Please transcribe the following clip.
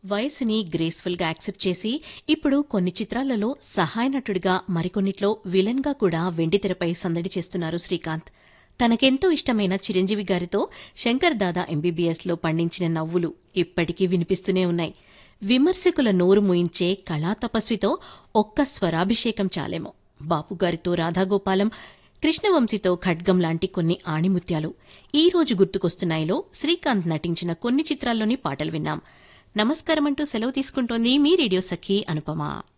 వయసుని graceful గా accept చేసి ఇప్పుడు కొన్ని చిత్రాలలో సహాయ నటుడిగా మరికొన్నిట్లో విలన్ గా కూడా వెండితెరపై సందడి చేస్తున్నారు శ్రీకాంత్ తనకెంతో ఇష్టమైన చిరంజీవి గారితో శంకర్ దాదా ఎంబీబీఎస్ లో పండించిన నవ్వులు ఇప్పటికీ వినిపిస్తూనే ఉన్నాయి విమర్శకుల నోరు మూయించే కళా తపస్వితో ఒక్క స్వరాభిషేకం చాలేమో బాపుగారితో రాధాగోపాలం కృష్ణవంశీతో ఖడ్గం లాంటి కొన్ని ఆణిముత్యాలు ఈ రోజు గుర్తుకొస్తున్నాయిలో శ్రీకాంత్ నటించిన కొన్ని చిత్రాల్లోని పాటలు విన్నాం నమస్కారం అంటూ సెలవు తీసుకుంటోంది మీ రేడియో సఖి అనుపమ